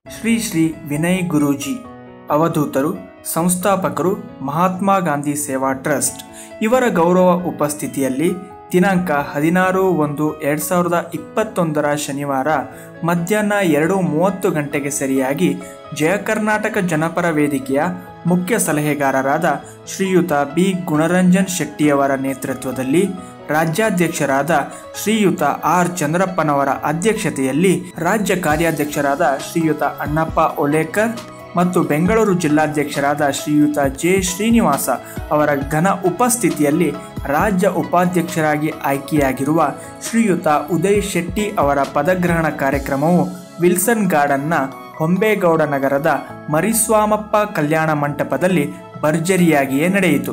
ಶ್ರೀ ಶ್ರೀ ವಿನಯ್ ಗುರೂಜಿ ಅವಧೂತರು ಸಂಸ್ಥಾಪಕರು ಮಹಾತ್ಮ ಗಾಂಧಿ ಸೇವಾ ಟ್ರಸ್ಟ್ ಇವರ ಗೌರವ ಉಪಸ್ಥಿತಿಯಲ್ಲಿ ದಿನಾಂಕ ಹದಿನಾರು ಒಂದು ಎರಡು ಸಾವಿರದ ಇಪ್ಪತ್ತೊಂದರ ಶನಿವಾರ ಮಧ್ಯಾಹ್ನ ಎರಡು ಮೂವತ್ತು ಗಂಟೆಗೆ ಸರಿಯಾಗಿ ಜಯ ಕರ್ನಾಟಕ ಜನಪರ ವೇದಿಕೆಯ ಮುಖ್ಯ ಸಲಹೆಗಾರರಾದ ಶ್ರೀಯುತ ಬಿ ಗುಣರಂಜನ್ ಶೆಟ್ಟಿಯವರ ನೇತೃತ್ವದಲ್ಲಿ ರಾಜ್ಯಾಧ್ಯಕ್ಷರಾದ ಶ್ರೀಯುತ ಆರ್ ಚಂದ್ರಪ್ಪನವರ ಅಧ್ಯಕ್ಷತೆಯಲ್ಲಿ ರಾಜ್ಯ ಕಾರ್ಯಾಧ್ಯಕ್ಷರಾದ ಶ್ರೀಯುತ ಅಣ್ಣಪ್ಪ ಓಲೇಕರ್ ಮತ್ತು ಬೆಂಗಳೂರು ಜಿಲ್ಲಾಧ್ಯಕ್ಷರಾದ ಶ್ರೀಯುತ ಜೆ ಶ್ರೀನಿವಾಸ ಅವರ ಘನ ಉಪಸ್ಥಿತಿಯಲ್ಲಿ ರಾಜ್ಯ ಉಪಾಧ್ಯಕ್ಷರಾಗಿ ಆಯ್ಕೆಯಾಗಿರುವ ಶ್ರೀಯುತ ಉದಯ್ ಶೆಟ್ಟಿ ಅವರ ಪದಗ್ರಹಣ ಕಾರ್ಯಕ್ರಮವು ವಿಲ್ಸನ್ ಗಾರ್ಡನ್ನ ಹೊಂಬೇಗೌಡ ನಗರದ ಮರಿಸ್ವಾಮಪ್ಪ ಕಲ್ಯಾಣ ಮಂಟಪದಲ್ಲಿ ಭರ್ಜರಿಯಾಗಿಯೇ ನಡೆಯಿತು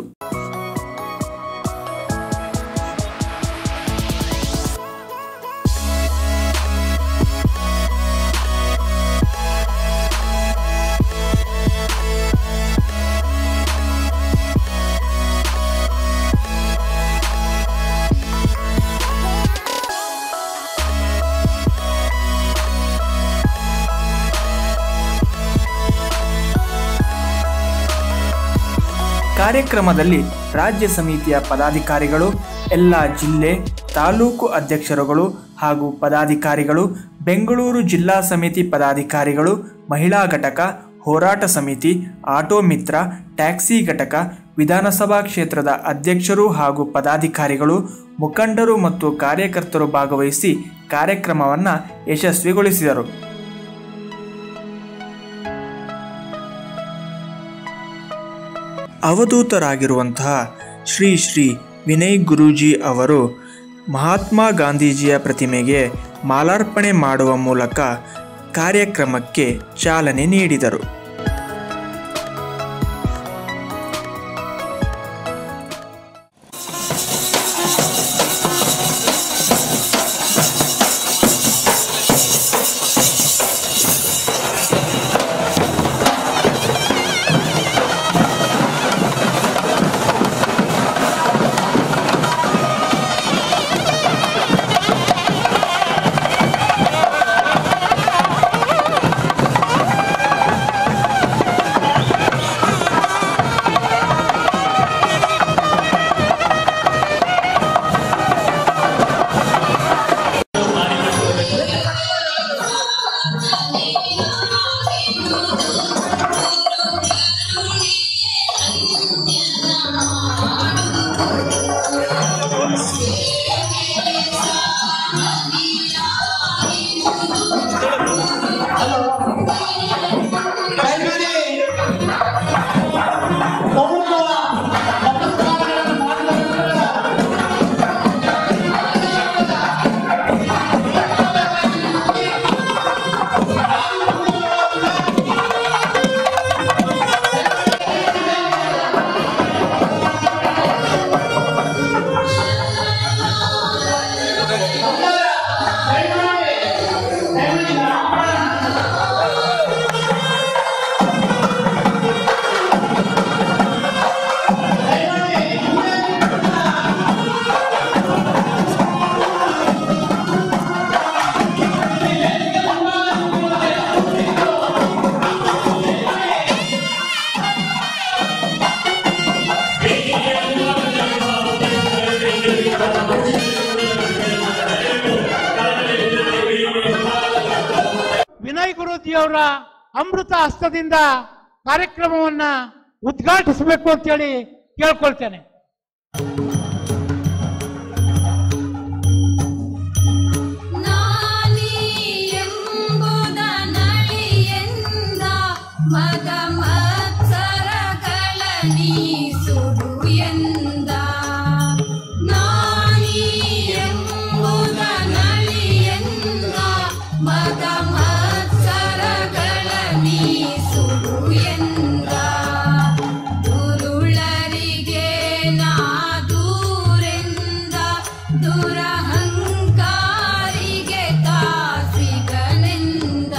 ಕಾರ್ಯಕ್ರಮದಲ್ಲಿ ರಾಜ್ಯ ಸಮಿತಿಯ ಪದಾಧಿಕಾರಿಗಳು ಎಲ್ಲ ಜಿಲ್ಲೆ ತಾಲೂಕು ಅಧ್ಯಕ್ಷರುಗಳು ಹಾಗೂ ಪದಾಧಿಕಾರಿಗಳು ಬೆಂಗಳೂರು ಜಿಲ್ಲಾ ಸಮಿತಿ ಪದಾಧಿಕಾರಿಗಳು ಮಹಿಳಾ ಘಟಕ ಹೋರಾಟ ಸಮಿತಿ ಆಟೋ ಮಿತ್ರ ಟ್ಯಾಕ್ಸಿ ಘಟಕ ವಿಧಾನಸಭಾ ಕ್ಷೇತ್ರದ ಅಧ್ಯಕ್ಷರು ಹಾಗೂ ಪದಾಧಿಕಾರಿಗಳು ಮುಖಂಡರು ಮತ್ತು ಕಾರ್ಯಕರ್ತರು ಭಾಗವಹಿಸಿ ಕಾರ್ಯಕ್ರಮವನ್ನು ಯಶಸ್ವಿಗೊಳಿಸಿದರು ಅವಧೂತರಾಗಿರುವಂತಹ ಶ್ರೀ ಶ್ರೀ ವಿನಯ್ ಗುರೂಜಿ ಅವರು ಮಹಾತ್ಮ ಗಾಂಧೀಜಿಯ ಪ್ರತಿಮೆಗೆ ಮಾಲಾರ್ಪಣೆ ಮಾಡುವ ಮೂಲಕ ಕಾರ್ಯಕ್ರಮಕ್ಕೆ ಚಾಲನೆ ನೀಡಿದರು ವಿನಯ್ ಗುರೂಜಿಯವರ ಅಮೃತ ಹಸ್ತದಿಂದ ಕಾರ್ಯಕ್ರಮವನ್ನ ಉದ್ಘಾಟಿಸಬೇಕು ಅಂತೇಳಿ ಕೇಳ್ಕೊಳ್ತೇನೆ ನಾನಿ ಎಂಬುದ ನಳಿಯೆಂದ ಮದ ಮತ್ಸರಗಳ ನೀಸುಡು ಎಂದ ನಾನಿ ಎಂಬುದ ನಳಿಯೆಂದ ಮದ ಮತ್ಸರಗಳ ನೀಸುಡು ಎಂದ ದುರುಳರಿಗೆ ನಾ ದೂರೆಂದ ದುರಹಂಕಾರಿಗೆ ತಾಸಿಗನೆಂದ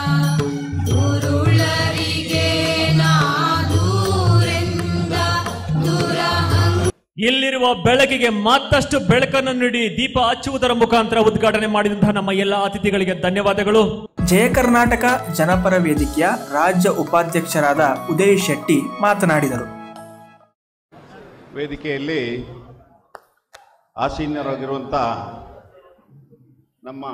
ದುರುಳರಿಗೆ ನಾ ದೂರೆಂದ ದುರಹಂಕ ಇಲ್ಲಿರುವ ಬೆಳಕಿಗೆ ಮತ್ತಷ್ಟು ಬೆಳಕನ್ನು ನೀಡಿ ದೀಪ ಹಚ್ಚುವುದರ ಮುಖಾಂತರ ಉದ್ಘಾಟನೆ ಮಾಡಿದಂತಹ ನಮ್ಮ ಎಲ್ಲ ಅತಿಥಿಗಳಿಗೆ ಧನ್ಯವಾದಗಳು ಜಯ ಕರ್ನಾಟಕ ಜನಪರ ವೇದಿಕೆಯ ರಾಜ್ಯ ಉಪಾಧ್ಯಕ್ಷರಾದ ಉದಯ್ ಶೆಟ್ಟಿ ಮಾತನಾಡಿದರು ವೇದಿಕೆಯಲ್ಲಿ ಆಸೀನರಾಗಿರುವಂಥ ನಮ್ಮ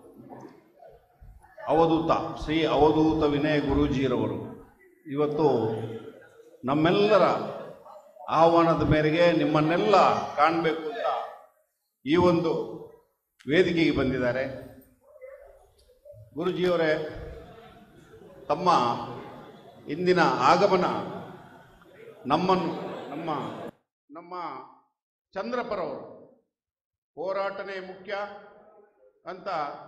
ಅವಧೂತ ಶ್ರೀ ಅವಧೂತ ವಿನಯ ಗುರೂಜಿರವರು ಇವತ್ತು ನಮ್ಮೆಲ್ಲರ ಆಹ್ವಾನದ ಮೇರೆಗೆ ನಿಮ್ಮನ್ನೆಲ್ಲ ಕಾಣಬೇಕು ಅಂತ ಈ ಒಂದು ವೇದಿಕೆಗೆ ಬಂದಿದ್ದಾರೆ ಗುರುಜಿಯವರೇ ತಮ್ಮ ಇಂದಿನ ಆಗಮನ ನಮ್ಮನ್ನು ನಮ್ಮ ನಮ್ಮ ಚಂದ್ರಪರವರು ಹೋರಾಟನೇ ಮುಖ್ಯ ಅಂತ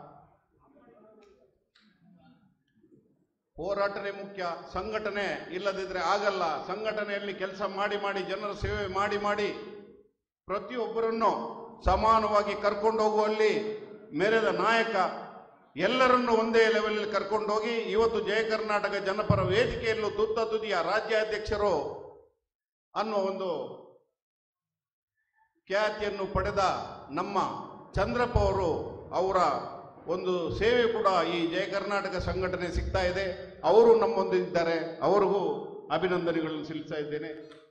ಹೋರಾಟನೇ ಮುಖ್ಯ ಸಂಘಟನೆ ಇಲ್ಲದಿದ್ರೆ ಆಗಲ್ಲ ಸಂಘಟನೆಯಲ್ಲಿ ಕೆಲಸ ಮಾಡಿ ಮಾಡಿ ಜನರ ಸೇವೆ ಮಾಡಿ ಮಾಡಿ ಪ್ರತಿಯೊಬ್ಬರನ್ನು ಸಮಾನವಾಗಿ ಕರ್ಕೊಂಡು ಹೋಗುವಲ್ಲಿ ಮೆರೆದ ನಾಯಕ ಎಲ್ಲರನ್ನು ಒಂದೇ ಲೆವೆಲ್ ಕರ್ಕೊಂಡೋಗಿ ಇವತ್ತು ಜಯ ಕರ್ನಾಟಕ ಜನಪರ ವೇದಿಕೆಯಲ್ಲೂ ತುತ್ತ ತುದಿಯ ರಾಜ್ಯಾಧ್ಯಕ್ಷರು ಅನ್ನೋ ಒಂದು ಖ್ಯಾತಿಯನ್ನು ಪಡೆದ ನಮ್ಮ ಚಂದ್ರಪ್ಪ ಅವರು ಅವರ ಒಂದು ಸೇವೆ ಕೂಡ ಈ ಜಯ ಕರ್ನಾಟಕ ಸಂಘಟನೆ ಸಿಗ್ತಾ ಇದೆ ಅವರು ನಮ್ಮೊಂದಿದ್ದಾರೆ ಅವರಿಗೂ ಅಭಿನಂದನೆಗಳನ್ನು ಸಲ್ಲಿಸ್ತಾ ಇದ್ದೇನೆ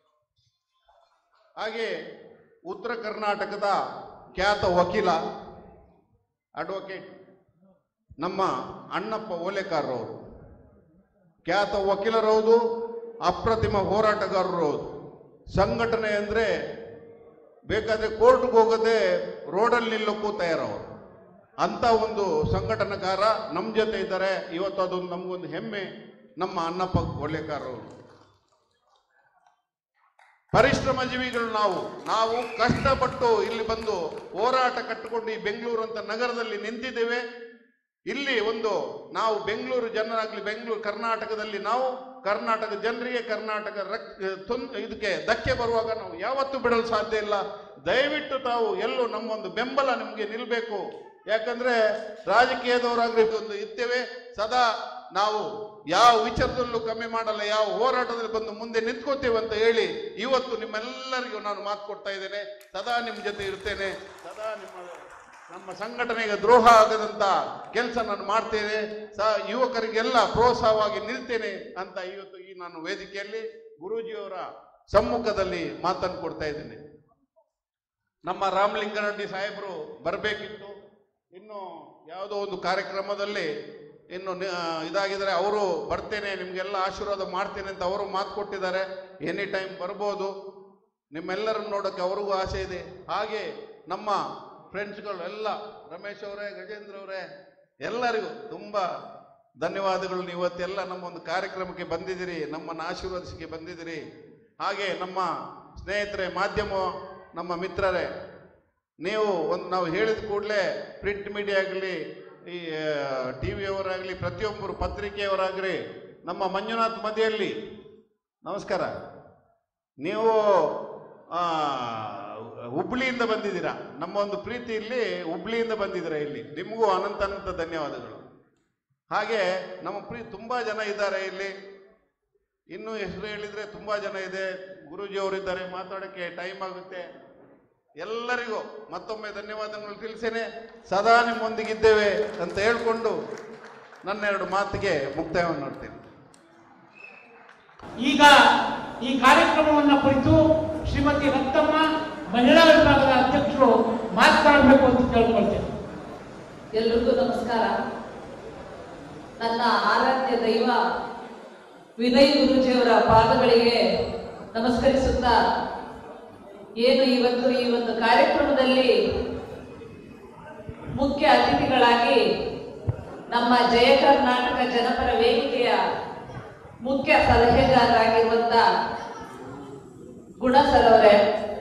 ಹಾಗೆ ಉತ್ತರ ಕರ್ನಾಟಕದ ಖ್ಯಾತ ವಕೀಲ ಅಡ್ವೊಕೇಟ್ ನಮ್ಮ ಅಣ್ಣಪ್ಪ ಓಲೆಕಾರರವರು ಖ್ಯಾತ ವಕೀಲರೌದು ಅಪ್ರತಿಮ ಹೋರಾಟಗಾರರು ಹೌದು ಸಂಘಟನೆ ಅಂದರೆ ಬೇಕಾದ್ರೆ ಕೋರ್ಟ್ಗೆ ಹೋಗದೆ ರೋಡಲ್ಲಿ ನಿಲ್ಲಕ್ಕೂ ತಯಾರವರು ಅಂತ ಒಂದು ಸಂಘಟನೆಕಾರ ನಮ್ಮ ಜೊತೆ ಇದ್ದಾರೆ ಇವತ್ತು ಅದೊಂದು ನಮಗೊಂದು ಹೆಮ್ಮೆ ನಮ್ಮ ಅನ್ನಪ್ಪ ಒಳ್ಳೆಕಾರರು ಪರಿಶ್ರಮ ಜೀವಿಗಳು ನಾವು ನಾವು ಕಷ್ಟಪಟ್ಟು ಇಲ್ಲಿ ಬಂದು ಹೋರಾಟ ಕಟ್ಟಿಕೊಂಡು ಈ ಬೆಂಗಳೂರು ಅಂತ ನಗರದಲ್ಲಿ ನಿಂತಿದ್ದೇವೆ ಇಲ್ಲಿ ಒಂದು ನಾವು ಬೆಂಗಳೂರು ಜನರಾಗ್ಲಿ ಬೆಂಗಳೂರು ಕರ್ನಾಟಕದಲ್ಲಿ ನಾವು ಕರ್ನಾಟಕ ಜನರಿಗೆ ಕರ್ನಾಟಕ ರಕ್ ತೊಂದ್ ಇದಕ್ಕೆ ಧಕ್ಕೆ ಬರುವಾಗ ನಾವು ಯಾವತ್ತೂ ಬಿಡಲು ಸಾಧ್ಯ ಇಲ್ಲ ದಯವಿಟ್ಟು ತಾವು ಎಲ್ಲೂ ನಮ್ಮೊಂದು ಬೆಂಬಲ ನಿಮಗೆ ನಿಲ್ಲಬೇಕು ಯಾಕಂದ್ರೆ ರಾಜಕೀಯದವರಾಗ್ಲಿ ಒಂದು ಇರ್ತೇವೆ ಸದಾ ನಾವು ಯಾವ ವಿಚಾರದಲ್ಲೂ ಕಮ್ಮಿ ಮಾಡಲ್ಲ ಯಾವ ಹೋರಾಟದಲ್ಲಿ ಬಂದು ಮುಂದೆ ನಿಂತ್ಕೋತೇವೆ ಅಂತ ಹೇಳಿ ಇವತ್ತು ನಿಮ್ಮೆಲ್ಲರಿಗೂ ನಾನು ಮಾತು ಕೊಡ್ತಾ ಇದ್ದೇನೆ ಸದಾ ನಿಮ್ಮ ಜೊತೆ ಇರ್ತೇನೆ ಸದಾ ನಿಮ್ಮ ನಮ್ಮ ಸಂಘಟನೆಗೆ ದ್ರೋಹ ಆಗದಂತ ಕೆಲಸ ನಾನು ಮಾಡ್ತೇನೆ ಸ ಯುವಕರಿಗೆಲ್ಲ ಪ್ರೋತ್ಸಾಹವಾಗಿ ನಿಲ್ತೇನೆ ಅಂತ ಇವತ್ತು ಈ ನಾನು ವೇದಿಕೆಯಲ್ಲಿ ಗುರೂಜಿಯವರ ಸಮ್ಮುಖದಲ್ಲಿ ಮಾತನ್ನು ಕೊಡ್ತಾ ಇದ್ದೇನೆ ನಮ್ಮ ರಾಮಲಿಂಗಾರೆಡ್ಡಿ ಸಾಹೇಬರು ಬರಬೇಕಿತ್ತು ಇನ್ನು ಯಾವುದೋ ಒಂದು ಕಾರ್ಯಕ್ರಮದಲ್ಲಿ ಇನ್ನು ನಿ- ಇದಾಗಿದ್ರೆ ಅವರು ಬರ್ತೇನೆ ನಿಮಗೆಲ್ಲ ಆಶೀರ್ವಾದ ಮಾಡ್ತೇನೆ ಅಂತ ಅವರು ಮಾತು ಕೊಟ್ಟಿದ್ದಾರೆ ಎನಿ ಟೈಮ್ ಬರ್ಬೋದು ನಿಮ್ಮೆಲ್ಲರನ್ನು ನೋಡೋಕ್ಕೆ ಅವ್ರಿಗೂ ಆಸೆ ಇದೆ ಹಾಗೆ ನಮ್ಮ ಫ್ರೆಂಡ್ಸ್ಗಳು ಎಲ್ಲ ರಮೇಶ್ ಅವರೇ ಗಜೇಂದ್ರ ಅವರೇ ಎಲ್ಲರಿಗೂ ತುಂಬ ಧನ್ಯವಾದಗಳು ನೀವು ಇವತ್ತೆಲ್ಲ ನಮ್ಮ ಒಂದು ಕಾರ್ಯಕ್ರಮಕ್ಕೆ ಬಂದಿದ್ದೀರಿ ನಮ್ಮನ್ನು ಆಶೀರ್ವದಿಸಿಕೆ ಬಂದಿದ್ದೀರಿ ಹಾಗೆ ನಮ್ಮ ಸ್ನೇಹಿತರೆ ಮಾಧ್ಯಮ ನಮ್ಮ ಮಿತ್ರರೇ ನೀವು ಒಂದು ನಾವು ಹೇಳಿದ ಕೂಡಲೇ ಪ್ರಿಂಟ್ ಮೀಡಿಯಾ ಆಗಲಿ ಈ ಟಿ ವಿಯವರಾಗಲಿ ಪ್ರತಿಯೊಬ್ಬರು ಪತ್ರಿಕೆಯವರಾಗಲಿ ನಮ್ಮ ಮಂಜುನಾಥ್ ಮದಿಯಲ್ಲಿ ನಮಸ್ಕಾರ ನೀವು ಆ, ಹುಬ್ಳಿಯಿಂದ ಬಂದಿದ್ದೀರಾ ನಮ್ಮ ಒಂದು ಪ್ರೀತಿ ಇಲ್ಲಿ ಹುಬ್ಳಿಯಿಂದ ಬಂದಿದ್ದೀರಾ ಇಲ್ಲಿ ನಿಮಗೂ ಅನಂತ ಅನಂತ ಧನ್ಯವಾದಗಳು ಹಾಗೆ ನಮ್ಮ ಪ್ರೀ ತುಂಬ ಜನ ಇದ್ದಾರೆ ಇಲ್ಲಿ ಇನ್ನೂ ಹೆಸರು ಹೇಳಿದರೆ ತುಂಬ ಜನ ಇದೆ ಗುರೂಜಿ ಅವರಿದ್ದಾರೆ ಮಾತಾಡೋಕ್ಕೆ ಟೈಮ್ ಆಗುತ್ತೆ ಎಲ್ಲರಿಗೂ ಮತ್ತೊಮ್ಮೆ ಧನ್ಯವಾದಗಳು ತಿಳಿಸೇನೆ ಸದಾ ನಿಮ್ಮೊಂದಿಗಿದ್ದೇವೆ ಅಂತ ಹೇಳ್ಕೊಂಡು ನನ್ನೆರಡು ಮಾತಿಗೆ ಮುಕ್ತಾಯವನ್ನು ನೋಡ್ತೇನೆ ಈಗ ಈ ಕಾರ್ಯಕ್ರಮವನ್ನ ಕುರಿತು ಶ್ರೀಮತಿ ರಕ್ತಮ್ಮ ಮಹಿಳಾ ವಿಭಾಗದ ಅಧ್ಯಕ್ಷರು ಮಾತನಾಡಬೇಕು ಅಂತ ಕೇಳ್ಕೊಳ್ತೇನೆ ಎಲ್ರಿಗೂ ನಮಸ್ಕಾರ ನನ್ನ ಆರಾಧ್ಯ ದೈವ ವಿನಯ್ ಗುರೂಜಿಯವರ ಪಾದಗಳಿಗೆ ನಮಸ್ಕರಿಸುತ್ತಾ ಏನು ಇವತ್ತು ಈ ಒಂದು ಕಾರ್ಯಕ್ರಮದಲ್ಲಿ ಮುಖ್ಯ ಅತಿಥಿಗಳಾಗಿ ನಮ್ಮ ಜಯ ಕರ್ನಾಟಕ ಜನಪರ ವೇದಿಕೆಯ ಮುಖ್ಯ ಸಲಹೆಗಾರರಾಗಿರುವಂತ ಗುಣ ಸರ್ ಅವರೇ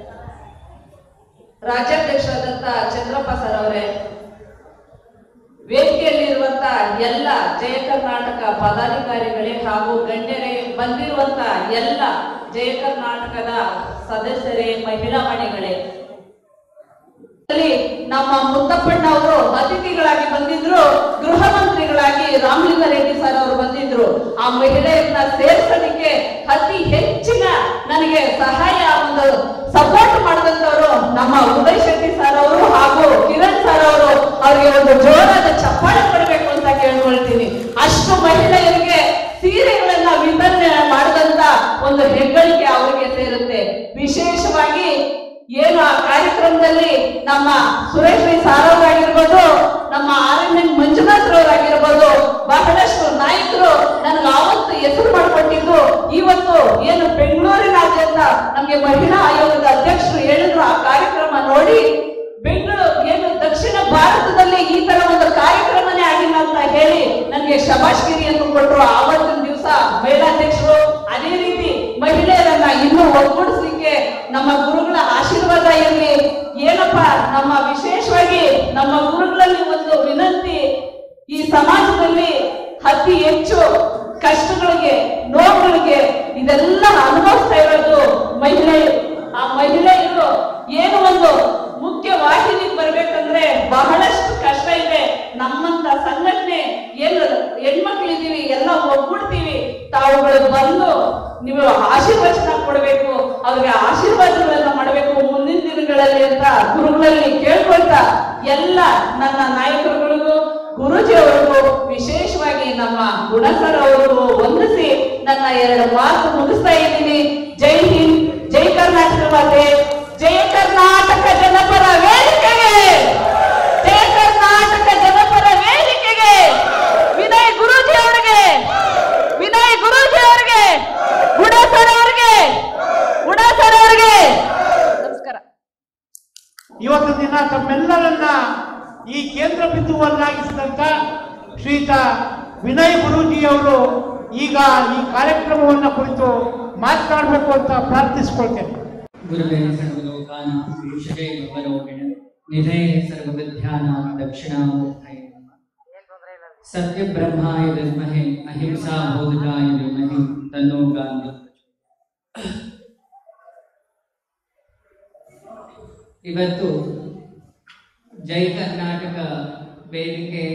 ರಾಜ್ಯಾಧ್ಯಕ್ಷರಾದಂತ ಚಂದ್ರಪ್ಪ ಸರ್ ಅವರೇ ವೇದಿಕೆಯಲ್ಲಿರುವಂತ ಎಲ್ಲ ಜಯ ಕರ್ನಾಟಕ ಪದಾಧಿಕಾರಿಗಳೇ ಹಾಗೂ ಗಣ್ಯರೇ ಬಂದಿರುವಂತ ಎಲ್ಲ ಜಯ ಕರ್ನಾಟಕದ ಸದಸ್ಯರೇ ಮಹಿಳಾ ಮಣಿಗಳೇ ಅಲ್ಲಿ ನಮ್ಮ ಮುತ್ತಪ್ಪಣ್ಣ ಅವರು ಅತಿಥಿಗಳಾಗಿ ಬಂದಿದ್ರು ಗೃಹ ಮಂತ್ರಿಗಳಾಗಿ ರಾಮಲಿಂಗಾರೆಡ್ಡಿ ಸರ್ ಅವರು ಬಂದಿದ್ರು ಆ ಮಹಿಳೆಯರನ್ನ ಸೇರಿಸಲಿಕ್ಕೆ ಅತಿ ಹೆಚ್ಚಿನ ನನಗೆ ಸಹಾಯ ಒಂದು ಸಪೋರ್ಟ್ ಮಾಡಿದಂತವರು ನಮ್ಮ ಉದಯ್ ಶೆಟ್ಟಿ ಸರ್ ಅವರು ಹಾಗೂ ಕಿರಣ್ ಸರ್ ಅವರು ಅವರಿಗೆ ಒಂದು ಜೋರಾದ ಚಪ್ಪಾಳೆ ಕೊಡಬೇಕು ಅಂತ ಕೇಳ್ಕೊಳ್ತೀನಿ ಮಹಿಳೆಯರಿಗೆ ಸೀರೆಗಳನ್ನ ವಿತರಣೆ ಮಾಡಿದಂತ ಒಂದು ಹೆಗ್ಗಳಿಕೆ ಅವರಿಗೆ ಸೇರುತ್ತೆ ವಿಶೇಷವಾಗಿ ಏನು ಆ ಕಾರ್ಯಕ್ರಮದಲ್ಲಿ ನಮ್ಮ ಸುರೇಶ್ ರೈ ಸಾರವರಾಗಿರ್ಬೋದು ನಮ್ಮ ಆರ್ ಎನ್ ಎನ್ ಮಂಜುನಾಥ್ ರವರಾಗಿರ್ಬೋದು ಬಹಳಷ್ಟು ನಾಯಕರು ನನಗೆ ಆವತ್ತು ಹೆಸರು ಮಾಡಿಕೊಟ್ಟಿದ್ದು ಇವತ್ತು ಏನು ಬೆಂಗಳೂರಿನಾದ್ಯಂತ ನಮಗೆ ಮಹಿಳಾ ಆಯೋಗದ ಅಧ್ಯಕ್ಷರು ಹೇಳಿದ್ರು ಆ ಕಾರ್ಯಕ್ರಮ ನೋಡಿ ಬೆಂಗಳೂರು ಏನು ದಕ್ಷಿಣ ಭಾರತದಲ್ಲಿ ಈ ತರ ಒಂದು ಕಾರ್ಯಕ್ರಮನೇ ಆಗಿಲ್ಲ ಅಂತ ಹೇಳಿ ನನಗೆ ಶಬಾಷ್ಗಿರಿಯನ್ನು ಕೊಟ್ಟರು ಆವತ್ತಿನ ದಿವಸ ಮಹಿಳಾಧ್ಯಕ್ಷರು ಅದೇ ರೀತಿ ಮಹಿಳೆಯರನ್ನ ಇನ್ನೂ ಒಗ್ಗೂಡಿಸ್ಲಿಕ್ಕೆ ನಮ್ಮ ಗುರುಗಳ ಆಶೀರ್ವಾದ ಇರಲಿ ಏನಪ್ಪ ನಮ್ಮ ವಿಶೇಷವಾಗಿ ನಮ್ಮ ಗುರುಗಳಲ್ಲಿ ಒಂದು ವಿನಂತಿ ಈ ಸಮಾಜದಲ್ಲಿ ಅತಿ ಹೆಚ್ಚು ಕಷ್ಟಗಳಿಗೆ ನೋವುಗಳಿಗೆ ಇದೆಲ್ಲ ಅನುಭವಿಸ್ತಾ ಇರೋದು ಮಹಿಳೆ ಆ ಮಹಿಳೆಯರು ಏನು ಒಂದು ಮುಖ್ಯ ವಾಹಿನಿಗೆ ಬರ್ಬೇಕಂದ್ರೆ ಬಹಳಷ್ಟು ಕಷ್ಟ ಇದೆ ನಮ್ಮಂತ ಸಂಘಟನೆ ಏನು ಹೆಣ್ಮಕ್ಳಿದೀವಿ ಎಲ್ಲ ಒಗ್ಗೂಡ್ತೀವಿ ತಾವುಗಳು ಬಂದು ನೀವು ಆಶೀರ್ವಚನ ಕೊಡಬೇಕು ಅವ್ರಿಗೆ ಆಶೀರ್ವಾದಗಳನ್ನ ಮಾಡಬೇಕು ಮುಂದಿನ ದಿನಗಳಲ್ಲಿ ಅಂತ ಗುರುಗಳಲ್ಲಿ ಕೇಳ್ಕೊಳ್ತಾ ಎಲ್ಲ ನನ್ನ ನಾಯಕರುಗಳಿಗೂ ಗುರುಜಿ ಅವರಿಗೂ ವಿಶೇಷವಾಗಿ ನಮ್ಮ ಗುಣಸರ್ ಅವರಿಗೂ ವಂದಿಸಿ ನನ್ನ ಎರಡು ಮಾತು ಮುಗಿಸ್ತಾ ಇದ್ದೀನಿ ಜೈ ಹಿಂದ್ ಜೈ ಕರ್ನಾಟಕ ಮಾತೆ ಜಯ ಕರ್ನಾಟಕ ಜನಪರ ವೇದಿಕೆಗೆ ಜಯ ಕರ್ನಾಟಕ ಜನಪರ ವೇದಿಕೆಗೆ ವಿನಯ್ ಗುರೂಜಿ ಅವರಿಗೆ ವಿನಯ್ ಗುರೂಜಿ ಅವರಿಗೆ ಗುಡಸರ್ ಅವರಿಗೆ ಗುಡಸರ್ ಅವರಿಗೆ ನಮಸ್ಕಾರ ಇವತ್ತು ದಿನ ತಮ್ಮೆಲ್ಲರನ್ನ ಈ ಕೇಂದ್ರ ಬಿಂದುವನ್ನಾಗಿಸಿದಂತ ಶ್ರೀಯುತ ವಿನಯ್ ಗುರೂಜಿ ಅವರು ಈಗ ಈ ಕಾರ್ಯಕ್ರಮವನ್ನು ಕುರಿತು ಮಾತನಾಡಬೇಕು ಅಂತ ಪ್ರಾರ್ಥಿಸ್ಕೊಳ್ತೇನೆ ಗುರುವೇ ಸರ್ವಲೋಕಾನಾಂ ವೀಕ್ಷಕೇ ಭವರೋಗಿಣ ನಿಧಯೇ ಸರ್ವವಿದ್ಯಾನಾಂ ದಕ್ಷಿಣಾಮೂರ್ತಯೇ ಸತ್ಯ ಬ್ರಹ್ಮಾಯ ವಿದ್ಮಹೆ ಅಹಿಂಸಾ ಬೋಧಕಾಯ ಧೀಮಹಿ ತನ್ನೋ ಗಾಂಧಿ ಇವತ್ತು ಜೈ ಕರ್ನಾಟಕ ವೇದಿಕೆ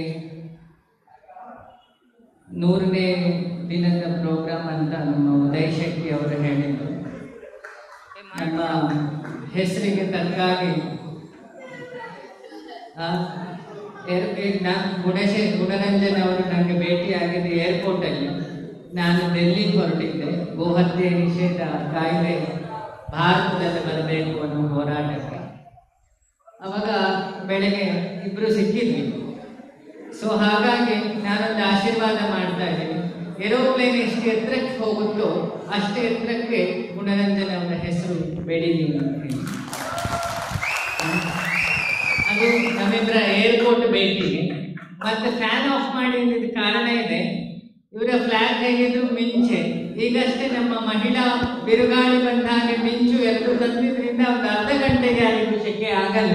ನೂರನೇ ದಿನದ ಪ್ರೋಗ್ರಾಮ್ ಅಂತ ನಮ್ಮ ಉದಯ್ ಶೆಟ್ಟಿ ಅವರು ಹೇಳಿದರು ನಮ್ಮ ಹೆಸರಿಗೆ ತಕ್ಕಾಗಿ ಆ, ಏರ್- ಈಗ ನಾನು ಗುಣಶೇ ಗುಣರಂಜನ್ ಅವರು ನನಗೆ ಭೇಟಿಯಾಗಿದ್ದು ಏರ್ಪೋರ್ಟಲ್ಲಿ ನಾನು ಡೆಲ್ಲಿಗೆ ಹೊರಟಿದ್ದೆ ಗೋಹತ್ಯೆ ನಿಷೇಧ ಕಾಯ್ದೆ ಭಾರತದಲ್ಲಿ ಬರಬೇಕು ಅನ್ನೋ ಹೋರಾಟಕ್ಕೆ ಅವಾಗ ಬೆಳಗ್ಗೆ ಇಬ್ರು ಸಿಕ್ಕಿದ್ವಿ ಸೊ ಹಾಗಾಗಿ ನಾನೊಂದು ಆಶೀರ್ವಾದ ಮಾಡ್ತಾ ಇದ್ದೀನಿ ಏರೋಪ್ಲೇನ್ ಎಷ್ಟು ಎತ್ತರಕ್ಕೆ ಹೋಗುತ್ತೋ ಅಷ್ಟು ಎತ್ತರಕ್ಕೆ ಗುಣರಂಜನ್ ಅವರ ಹೆಸರು ಬೆಳೀಲಿ ಅಂತ ಹೇಳಿ ಅದು ನಮ್ಮಿಬ್ಬರ ಏರ್ಪೋರ್ಟ್ ಭೇಟಿಗೆ ಮತ್ತೆ ಫ್ಯಾನ್ ಆಫ್ ಮಾಡಿ ಅಂದಿದ್ದ ಕಾರಣ ಇದೆ ಇವರ ಫ್ಲಾಗ್ ಹೇಗಿದ್ರು ಮಿಂಚೆ ಈಗಷ್ಟೇ ನಮ್ಮ ಮಹಿಳಾ ಬಿರುಗಾಳಿ ಬಂದ ಹಾಗೆ ಮಿಂಚು ಎರಡು ಬಂದಿದ್ರಿಂದ ಒಂದು ಅರ್ಧ ಗಂಟೆಗೆ ಆಗಿದ್ದು ಶೆಕೆ ಆಗಲ್ಲ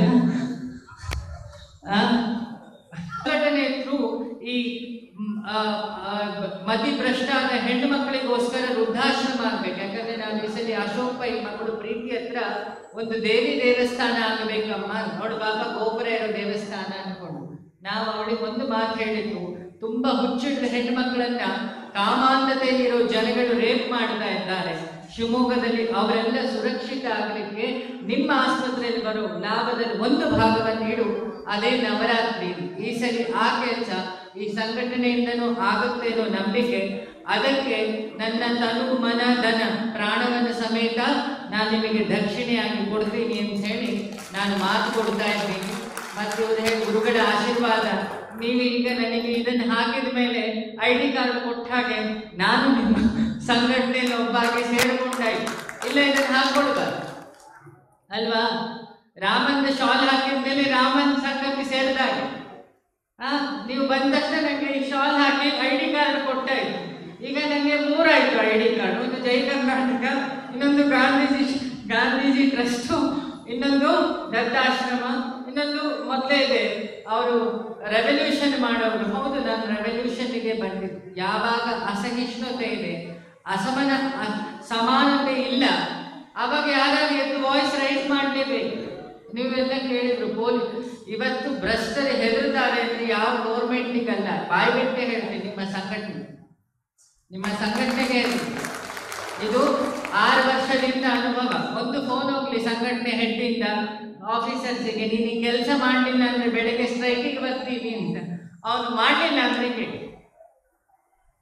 ಆ? ಸಂಘಟನೆ ಥ್ರೂ ಈ ಮ್, ಆ, ಆ, ಮತಿಭ್ರಷ್ಟ ಆದ ಹೆಣ್ಣು ಮಕ್ಕಳಿಗೋಸ್ಕರ ವೃದ್ಧಾಶ್ರಮ ಆಗ್ಬೇಕು ಯಾಕಂದ್ರೆ ನಾವು ಈ ಸಲ ಅಶೋಕ್ ಪೈ ಮಕ್ಕಳು ಪ್ರೀತಿ ಹತ್ರ ಒಂದು ದೇವಿ ದೇವಸ್ಥಾನ ಆಗಬೇಕಮ್ಮ ನೋಡು ಬಾಬಾ ಗೋಪುರ ಇರೋ ದೇವಸ್ಥಾನ ಅನ್ಕೊಂಡು ನಾವು ಅವಳಿಗೆ ಒಂದು ಮಾತು ಹೇಳಿದ್ದು ತುಂಬಾ ಹುಚ್ಚಿಡ್ದ ಹೆಣ್ಣು ಮಕ್ಕಳನ್ನ ಕಾಮಾಂಧತೆ ಇರೋ ಜನಗಳು ರೇಪ್ ಮಾಡ್ತಾ ಇದ್ದಾರೆ ಶಿವಮೊಗ್ಗದಲ್ಲಿ ಅವರೆಲ್ಲ ಸುರಕ್ಷಿತ ಆಗಲಿಕ್ಕೆ ನಿಮ್ಮ ಆಸ್ಪತ್ರೆಯಲ್ಲಿ ಬರೋ ಲಾಭದಲ್ಲಿ ಒಂದು ಭಾಗವನ್ನು ಇಡು ಅದೇ ನವರಾತ್ರಿ ಈ ಸರಿ ಆ ಕೆಲಸ ಈ ಸಂಘಟನೆಯಿಂದನೂ ಆಗುತ್ತೆ ಅನ್ನೋ ನಂಬಿಕೆ ಅದಕ್ಕೆ ನನ್ನ ತನು ಮನ ಧನ ಪ್ರಾಣವನ್ನ ಸಮೇತ ನಾನು ನಿಮಗೆ ದಕ್ಷಿಣೆಯಾಗಿ ಕೊಡ್ತೀನಿ ಅಂತ ಹೇಳಿ ನಾನು ಮಾತು ಕೊಡ್ತಾ ಇದ್ದೀನಿ ಮತ್ತು ಇವ್ರು ಹೇಳಿ ಗುರುಗಳ ಆಶೀರ್ವಾದ ನೀವು ಈಗ ನನಗೆ ಇದನ್ನು ಹಾಕಿದ ಮೇಲೆ ಐ ಡಿ ಕಾರ್ಡ್ ಕೊಟ್ಟ ಹಾಗೆ ನಾನು ನಿಮ್ಮ ಸಂಘಟನೆಯಲ್ಲಿ ಒಬ್ಬಾಗೆ ಸೇರಿಕೊಂಡಾಯ್ತು ಇಲ್ಲ ಇದನ್ನು ಹಾಕೊಡ್ಬಾರ್ದು ಅಲ್ವಾ ರಾಮನ ಶಾಲ್ ಹಾಕಿದ ಮೇಲೆ ರಾಮನ್ ಸಂಘಕ್ಕೆ ಸೇರಿದಾಗೆ ಆ ನೀವು ಬಂದ ತಕ್ಷಣ ನನಗೆ ಈ ಶಾಲ್ ಹಾಕಿ ಐ ಡಿ ಕಾರ್ಡ್ ಕೊಟ್ಟಾಯ್ತು ಈಗ ನನಗೆ ಮೂರಾಯ್ತು ಐ ಡಿ ಕಾರ್ಡ್ ಒಂದು ಜೈ ಕರ್ನಾಟಕ ಇನ್ನೊಂದು ಗಾಂಧೀಜಿ ಗಾಂಧೀಜಿ ಟ್ರಸ್ಟು ಇನ್ನೊಂದು ದತ್ತಾಶ್ರಮ ಇನ್ನೊಂದು ಮೊದಲೇ ಇದೆ ಅವರು ರೆವಲ್ಯೂಷನ್ ಮಾಡೋರು ಹೌದು ನಾನು ರೆವಲ್ಯೂಷನ್ಗೆ ಬಂದಿದ್ದು ಯಾವಾಗ ಅಸಹಿಷ್ಣುತೆ ಇದೆ ಅಸಮಾನ ಅ- ಸಮಾನತೆ ಇಲ್ಲ ಅವಾಗ ಯಾರಾದ್ರೂ ಎದ್ದು ವಾಯ್ಸ್ ರೈಸ್ ಮಾಡಲೇಬೇಕು ನೀವೆಲ್ಲ ಕೇಳಿದ್ರು ಪೊಲೀಸ್ ಇವತ್ತು ಭ್ರಷ್ಟರು ಹೆದರ್ತಾರೆ ಅಂದ್ರೆ ಯಾವ ಗೌರ್ಮೆಂಟಿಗಲ್ಲ ಬಾಯ್ಬಿಟ್ಟೆ ಹೇಳ್ತೀನಿ ನಿಮ್ಮ ಸಂಘಟನೆ ನಿಮ್ಮ ಸಂಘಟನೆಗೆ ಹೇಳ್ತೀನಿ. ಇದು ಆರು ವರ್ಷದಿಂದ ಅನುಭವ ಒಂದು ಫೋನ್ ಹೋಗ್ಲಿ ಸಂಘಟನೆ ಹೆಡ್ಡಿಂದ ಆಫೀಸರ್ಸಿಗೆ ನೀನು ಈ ಕೆಲಸ ಮಾಡಲಿಲ್ಲ ಅಂದ್ರೆ ಬೆಳಗ್ಗೆ ಸ್ಟ್ರೈಕಿಗೆ ಬರ್ತೀನಿ ಅಂತ ಅವನು ಮಾಡಲಿಲ್ಲ ಅಂದ್ರೆ ಕೇಳಿ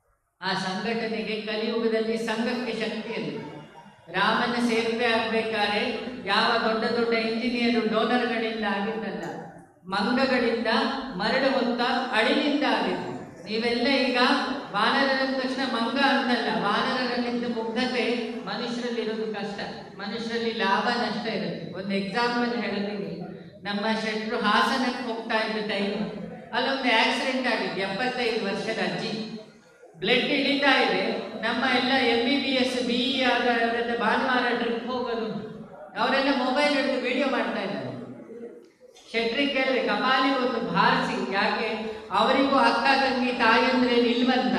ಆ ಸಂಘಟನೆಗೆ ಕಲಿಯುಗದಲ್ಲಿ ಸಂಘಕ್ಕೆ ಶಕ್ತಿಯಲ್ಲಿ ರಾಮನ ಸೇರ್ಪೆ ಆಗ್ಬೇಕಾದ್ರೆ ಯಾವ ದೊಡ್ಡ ದೊಡ್ಡ ಇಂಜಿನಿಯರ್ ಡೋನರ್ಗಳಿಂದ ಆಗಿದ್ದಲ್ಲ ಮಂಗಗಳಿಂದ ಮರಳು ಹೊತ್ತ ಅಳಿಲಿಂದ ಆಗಿದ್ದು ನೀವೆಲ್ಲ ಈಗ ವಾನರರ ತಕ್ಷಣ ಮಂಗ ಅಂತಲ್ಲ ವಾನರರಲ್ಲಿದ್ದ ಮುಗ್ಧತೆ ಮನುಷ್ಯರಲ್ಲಿರೋದು ಕಷ್ಟ ಮನುಷ್ಯರಲ್ಲಿ ಲಾಭ ನಷ್ಟ ಇರುತ್ತೆ ಒಂದು ಎಕ್ಸಾಂಪಲ್ ಹೇಳ್ತೀನಿ ನಮ್ಮ ಶೆಟ್ರು ಹಾಸನಕ್ಕೆ ಹೋಗ್ತಾ ಇದ್ದ ಟೈಮ್ ಅಲ್ಲೊಂದು ಆಕ್ಸಿಡೆಂಟ್ ಆಗಿದ್ದು ಎಪ್ಪತ್ತೈದು ವರ್ಷದ ಅಜ್ಜಿ ಬ್ಲಡ್ ಇಳಿತಾ ಇದೆ ನಮ್ಮ ಎಲ್ಲ M B B S B E ಆದವರೆಲ್ಲ ಭಾನುವಾರ ಟ್ರಿಪ್ ಹೋಗೋದು ಅವರೆಲ್ಲ ಮೊಬೈಲ್ ಹಿಡಿದು ವಿಡಿಯೋ ಮಾಡ್ತಾ ಇದ್ದಾರೆ ಶೆಟ್ರಿಗೆ ಕೇಳಿದ್ರೆ ಕಪಾಲಿಗೆ ಒಂದು ಭಾರಿಸಿ ಯಾಕೆ ಅವರಿಗೂ ಅಕ್ಕ ತಂಗಿ ತಾಯಿ ಅಂದ್ರೆ ಇಲ್ವಂತ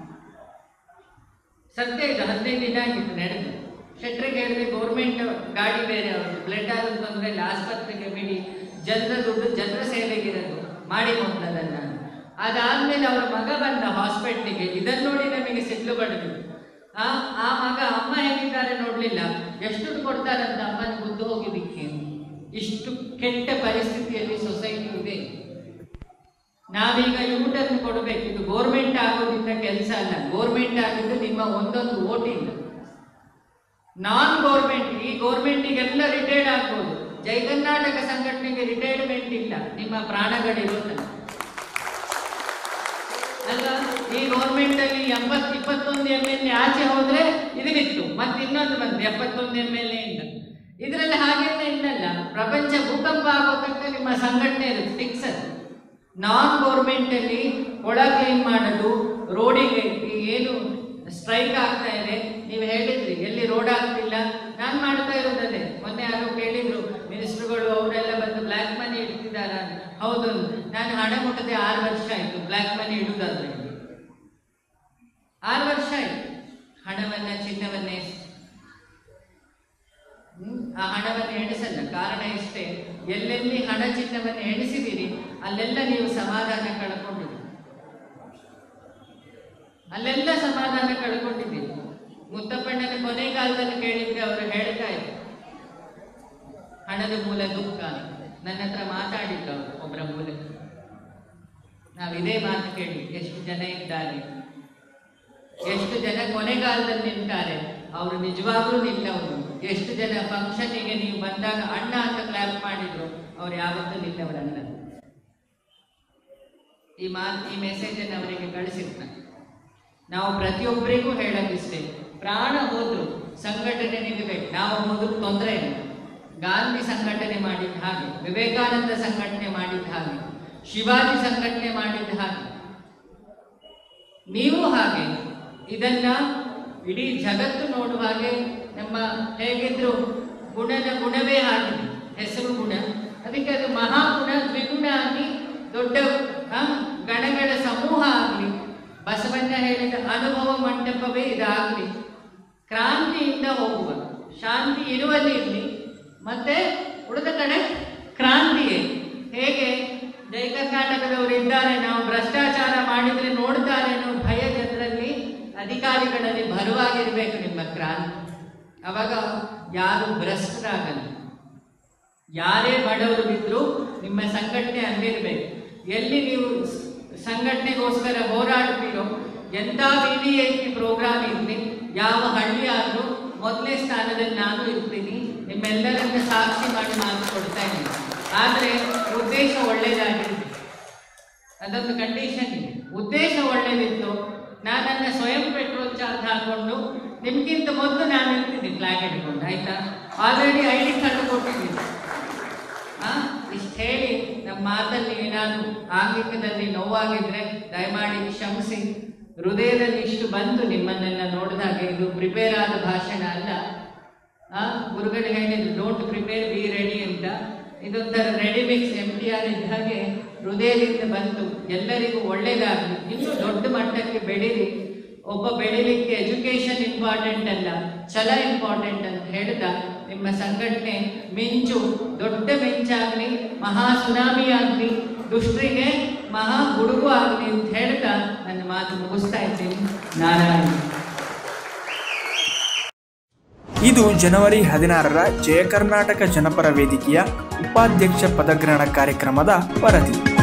ಸತ್ಯ ಇದು ಹದಿನೈದು ದಿನ ಆಗಿತ್ತು ನಡೆದು ಶೆಟ್ರಿಗೆ ಹೇಳಿದ್ರೆ ಗೌರ್ಮೆಂಟ್ ಗಾಡಿ ಬೇರೆ ಅವ್ರದ್ದು ಬ್ಲಡ್ ಆದ ತೊಂದರೆ ಇಲ್ಲ ಆಸ್ಪತ್ರೆಗೆ ಬಿಡಿ ಜನರ ದುಡ್ಡು ಜನರ ಸೇವೆಗಿರೋದು ಮಾಡಿ ಮೊದಲದನ್ನ ಅದಾದ್ಮೇಲೆ ಅವರ ಮಗ ಬಂದ ಹಾಸ್ಪಿಟ್ಲಿಗೆ ಇದನ್ನ ನೋಡಿ ನಮಗೆ ಸಿಡ್ಲು ಬಡದು ಆ ಆ ಮಗ ಅಮ್ಮ ಹೇಗಿದ್ದಾರೆ ನೋಡ್ಲಿಲ್ಲ ಎಷ್ಟು ದುಡ್ಡು ಕೊಡ್ತಾರಂತ ಅಮ್ಮನ ಬುದ್ಧಿ ಹೋಗಿದ್ದಕ್ಕೆ ಇಷ್ಟು ಕೆಟ್ಟ ಪರಿಸ್ಥಿತಿಯಲ್ಲಿ ಸೊಸೈಟಿ ಇದೆ ನಾವೀಗ ಯೂಟರ್ನ್ ಕೊಡಬೇಕು ಇದು ಗೋರ್ಮೆಂಟ್ ಆಗೋದ್ರಿಂದ ಕೆಲಸ ಅಲ್ಲ ಗೋರ್ಮೆಂಟ್ ಆಗಿದ್ದು ನಿಮ್ಮ ಒಂದೊಂದು ಓಟಿಂದ ನಾನ್ ಗೋರ್ಮೆಂಟ್ ಈ ಗೋರ್ಮೆಂಟಿಗೆಲ್ಲ ರಿಟೈರ್ಡ್ ಆಗ್ಬೋದು ಜೈ ಕರ್ನಾಟಕ ಸಂಘಟನೆಗೆ ರಿಟೈರ್ಮೆಂಟ್ ಇಲ್ಲ ನಿಮ್ಮ ಪ್ರಾಣಗಳಿರೋದಲ್ಲ ಅಲ್ವಾ ಈ ಗೌರ್ಮೆಂಟ್ ಅಲ್ಲಿ ಎಂಬತ್ ಇಪ್ಪತ್ತೊಂದು ಎಮ್ ಎಲ್ ಎ ಆಚೆ ಹೋದ್ರೆ ಇದು ಬಿತ್ತು ಮತ್ತೆ ಇನ್ನೊಂದು ಬಂತು ಎಪ್ಪತ್ತೊಂದು ಎಮ್ ಎಲ್ ಎ ಇಂದ ಇದರಲ್ಲಿ ಹಾಗೇನೆ ಇಲ್ಲಲ್ಲ ಪ್ರಪಂಚ ಭೂಕಂಪ ಆಗೋ ತನಕ ನಿಮ್ಮ ಸಂಘಟನೆ ಇರುತ್ತೆ ಫಿಕ್ಸ್ ಅದು ನಾನ್ ಗೌರ್ಮೆಂಟ್ ಅಲ್ಲಿ ಒಳ ಕ್ಲೀನ್ ಮಾಡೋದು ರೋಡಿಗೆ ಈ ಏನು ಸ್ಟ್ರೈಕ್ ಆಗ್ತಾ ಇದೆ ನೀವು ಹೇಳಿದ್ರಿ ಎಲ್ಲಿ ರೋಡ್ ಆಗ್ತಿಲ್ಲ ನಾನು ಮಾಡ್ತಾ ಇರೋದನ್ನೇ ಮೊನ್ನೆ ಯಾರೋ ಕೇಳಿದ್ರು ಮಿನಿಸ್ಟ್ರುಗಳು ಅವರೆಲ್ಲ ಬಂದು ಬ್ಲ್ಯಾಕ್ ಮನಿ ಇಡ್ತಿದಾರ ಅಂತ. ಹೌದು ನಾನು ಹಣ ಮುಟ್ಟದೆ ಆರು ವರ್ಷ ಆಯ್ತು ಬ್ಲ್ಯಾಕ್ ಮನಿ ಇಡುದಾದ್ರೆ ಆರು ವರ್ಷ ಆಯ್ತು ಹಣವನ್ನ ಚಿನ್ನವನ್ನೇ ಹ್ಮ್, ಆ ಹಣವನ್ನು ಎಣಿಸಲ್ಲ ಕಾರಣ ಇಷ್ಟೇ ಎಲ್ಲೆಲ್ಲಿ ಹಣ ಚಿನ್ನವನ್ನು ಎಣಿಸಿದಿರಿ ಅಲ್ಲೆಲ್ಲ ನೀವು ಸಮಾಧಾನ ಕಳ್ಕೊಂಡಿದ್ದೀರಿ ಅಲ್ಲೆಲ್ಲ ಸಮಾಧಾನ ಕಳ್ಕೊಂಡಿದ್ದೀರಿ ಮುತ್ತಪ್ಪಣ್ಣನ ಕೊನೆಗಾಲದಲ್ಲಿ ಕೇಳಿದ್ರೆ ಅವರು ಹೇಳ್ತಾ ಇದ್ರು ಹಣದ ಮೂಲ ದುಃಖ ನನ್ನ ಹತ್ರ ಮಾತಾಡಿದ್ರು ಅವರು ಒಬ್ಬರ ಮೂಲಕ ನಾವು ಇದೇ ಮಾತು ಕೇಳಿ ಎಷ್ಟು ಜನ ಇದ್ದಾರೆ ಎಷ್ಟು ಜನ ಕೊನೆಗಾಲದಲ್ಲಿ ನಿಂತಾರೆ ಅವರು ನಿಜವಾಗ್ಲೂ ನಿಲ್ಲವರು ಎಷ್ಟು ಜನ ಫಂಕ್ಷನ್ನಿಗೆ ನೀವು ಬಂದಾಗ ಅಣ್ಣ ಅಂತ ಕ್ಲಾಪ್ ಮಾಡಿದ್ರು ಅವ್ರು ಯಾವತ್ತೂ ನಿಲ್ಲವರಲ್ಲ ಈ ಮಾತು ಈ ಮೆಸೇಜ್ ಅನ್ನು ಅವರಿಗೆ ಕಳಿಸಿರ್ತಾನೆ ನಾವು ಪ್ರತಿಯೊಬ್ಬರಿಗೂ ಹೇಳೋದಿಷ್ಟೇ ಪ್ರಾಣ ಹೋದ್ರು ಸಂಘಟನೆ ನಿಲ್ಲಬೇಕು ನಾವು ಹೋದ್ರು ತೊಂದರೆ ಇಲ್ಲ ಗಾಂಧಿ ಸಂಘಟನೆ ಮಾಡಿದ ಹಾಗೆ ವಿವೇಕಾನಂದ ಸಂಘಟನೆ ಮಾಡಿದ ಹಾಗೆ ಶಿವಾಜಿ ಸಂಘಟನೆ ಮಾಡಿದ ಹಾಗೆ ನೀವು ಹಾಗೆ ಇದನ್ನ ಇಡೀ ಜಗತ್ತು ನೋಡುವ ಹಾಗೆ ನಮ್ಮ ಹೇಗಿದ್ರು ಗುಣದ ಗುಣವೇ ಆಗಿದೆ ಹೆಸರು ಗುಣ ಅದಕ್ಕೆ ಅದು ಮಹಾಗುಣ ದ್ವಿಗುಣ ಆಗಿ ದೊಡ್ಡ ಆ, ಗಣಗಳ ಸಮೂಹ ಆಗಲಿ ಬಸವಣ್ಣ ಹೇಳಿದ ಅನುಭವ ಮಂಟಪವೇ ಇದಾಗಲಿ ಕ್ರಾಂತಿಯಿಂದ ಹೋಗುವ ಶಾಂತಿ ಇರುವಲ್ಲಿ ಇರಲಿ ಮತ್ತೆ ಉಳಿದ ಕಡೆ ಕ್ರಾಂತಿಯೇ ಹೇಗೆ ಜೈ ಕರ್ನಾಟಕದವರು ಇದ್ದಾರೆ ನಾವು ಭ್ರಷ್ಟಾಚಾರ ಮಾಡಿದ್ರೆ ನೋಡ್ತಾರೆ ಅನ್ನೋ ಭಯ ಜನರಲ್ಲಿ ಅಧಿಕಾರಿಗಳಲ್ಲಿ ಬರುವಾಗಿರ್ಬೇಕು ನಿಮ್ಮ ಕ್ರಾಂತಿ ಅವಾಗ ಯಾರು ಭ್ರಷ್ಟರಾಗಲ್ಲ ಯಾರೇ ಬಡವರು ಬಿದ್ದರೂ ನಿಮ್ಮ ಸಂಘಟನೆ ಅಲ್ಲಿರ್ಬೇಕು ಎಲ್ಲಿ ನೀವು ಸ್- ಸಂಘಟನೆಗೋಸ್ಕರ ಹೋರಾಡ್ತೀರೋ ಎಂಥ V V I P program ಇರಲಿ ಯಾವ ಹಳ್ಳಿ ಆದರೂ ಮೊದಲನೇ ಸ್ಥಾನದಲ್ಲಿ ನಾನು ಇರ್ತೀನಿ ನಿಮ್ಮೆಲ್ಲರನ್ನ ಸಾಕ್ಷಿ ಮಾಡಿ ಮಾತು ಕೊಡ್ತಾ ಇದ್ದೀನಿ ಆದರೆ ಉದ್ದೇಶ ಒಳ್ಳೇದಾಗಿರುತ್ತೆ ಅದೊಂದು ಕಂಡೀಷನ್ ಇದೆ ಉದ್ದೇಶ ಒಳ್ಳೇದಿತ್ತು ನಾನು ನನ್ನ ಸ್ವಯಂ ಪೆಟ್ರೋಲ್ ಚಾರ್ಜ್ ಹಾಕೊಂಡು ನಿಮ್ಗಿಂತ ಮೊದಲು ನಾನು ಇರ್ತೀನಿ ಫ್ಲಾಗ್ ಹಿಡ್ಕೊಂಡು ಆಯ್ತಾ ಆಲ್ರೆಡಿ ಐ ಡಿ ಕಾರ್ಡ್ ಕೊಟ್ಟಿದ್ದೀನಿ ಆ ಇಷ್ಟು ಹೇಳಿ ನಮ್ಮ ಮಾತಲ್ಲಿ ಏನಾದರೂ ಆಂಗಿಕದಲ್ಲಿ ನೋವಾಗಿದ್ರೆ ದಯಮಾಡಿ ಕ್ಷಮಿಸಿ ಹೃದಯದಲ್ಲಿ ಇಷ್ಟು ಬಂತು ನಿಮ್ಮನ್ನೆಲ್ಲ ನೋಡಿದಾಗ ಇದು ಪ್ರಿಪೇರ್ ಆದ ಭಾಷಣ ಅಲ್ಲ ಆ ಗುರುಗಳು ಹೇಳಿದ್ರು ಡೋಂಟ್ ಪ್ರಿಪೇರ್ ಬಿ ರೆಡಿ ಅಂತ ಇದೊಂಥರ ready mix M T R ಇದ್ದ ಹಾಗೆ ಹೃದಯದಿಂದ ಬಂತು ಎಲ್ಲರಿಗೂ ಒಳ್ಳೇದಾಗಲಿ ಇನ್ನೂ ದೊಡ್ಡ ಮಟ್ಟಕ್ಕೆ ಬೆಳೀರಿ ಒಬ್ಬ ಬೆಳಿಲಿಕ್ಕೆ ಎಜುಕೇಶನ್ ಇಂಪಾರ್ಟೆಂಟ್ ಅಲ್ಲ ಛಲ ಇಂಪಾರ್ಟೆಂಟ್ ಅಂತ ಹೇಳ್ದ ನಿಮ್ಮ ಸಂಘಟನೆ ಮಿಂಚು ದೊಡ್ಡ ಮಿಂಚಾಗ್ಲಿ ಮಹಾ ಸುನಾಮಿ ಆಗ್ಲಿ ದುಷ್ಟರಿಗೆ ಮಹಾ ಗುಡುಗು ಆಗ್ಲಿ ಅಂತ ಹೇಳ್ತಾ ನನ್ನ ಮಾತು ಮುಗಿಸ್ತಾ ಇದ್ದೀನಿ ನಾರಾಯಣ ಇದು ಜನವರಿ ಹದಿನಾರರ ಜಯ ಕರ್ನಾಟಕ ಜನಪರ ವೇದಿಕೆಯ ಉಪಾಧ್ಯಕ್ಷ ಪದಗ್ರಹಣ ಕಾರ್ಯಕ್ರಮದ ವರದಿ